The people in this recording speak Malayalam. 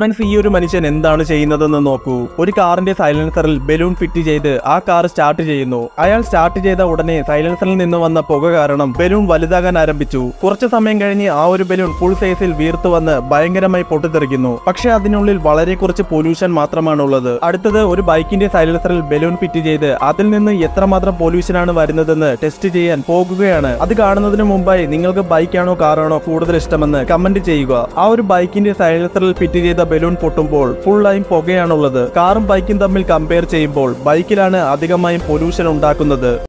ഫ്രണ്ട്സ് ഈ ഒരു മനുഷ്യൻ എന്താണ് ചെയ്യുന്നതെന്ന് നോക്കൂ ഒരു കാറിന്റെ സൈലൻസറിൽ ബലൂൺ ഫിറ്റ് ചെയ്ത് ആ കാർ സ്റ്റാർട്ട് ചെയ്യുന്നു അയാൾ സ്റ്റാർട്ട് ചെയ്ത ഉടനെ സൈലൻസറിൽ നിന്ന് വന്ന പുക കാരണം ബലൂൺ വലുതാകാൻ ആരംഭിച്ചു കുറച്ചു സമയം കഴിഞ്ഞ് ആ ഒരു ബലൂൺ ഫുൾ സൈസിൽ വീർത്തു വന്ന് ഭയങ്കരമായി പൊട്ടിത്തെറിക്കുന്നു പക്ഷെ അതിനുള്ളിൽ വളരെ കുറച്ച് പൊല്യൂഷൻ മാത്രമാണ് ഉള്ളത് അടുത്തത് ഒരു ബൈക്കിന്റെ സൈലൻസറിൽ ബലൂൺ ഫിറ്റ് ചെയ്ത് അതിൽ നിന്ന് എത്രമാത്രം പൊല്യൂഷൻ ആണ് വരുന്നതെന്ന് ടെസ്റ്റ് ചെയ്യാൻ പോകുകയാണ് അത് കാണുന്നതിന് മുമ്പായി നിങ്ങൾക്ക് ബൈക്കാണോ കാറാണോ കൂടുതൽ ഇഷ്ടമെന്ന് കമന്റ് ചെയ്യുക ആ ഒരു ബൈക്കിന്റെ സൈലൻസറിൽ ഫിറ്റ് ചെയ്ത ബലൂൺ പൊട്ടുമ്പോൾ ഫുൾ ആയും പുകയാണുള്ളത് കാറും ബൈക്കും തമ്മിൽ കമ്പയർ ചെയ്യുമ്പോൾ ബൈക്കിലാണ് അധികമായും പൊല്യൂഷൻ ഉണ്ടാക്കുന്നത്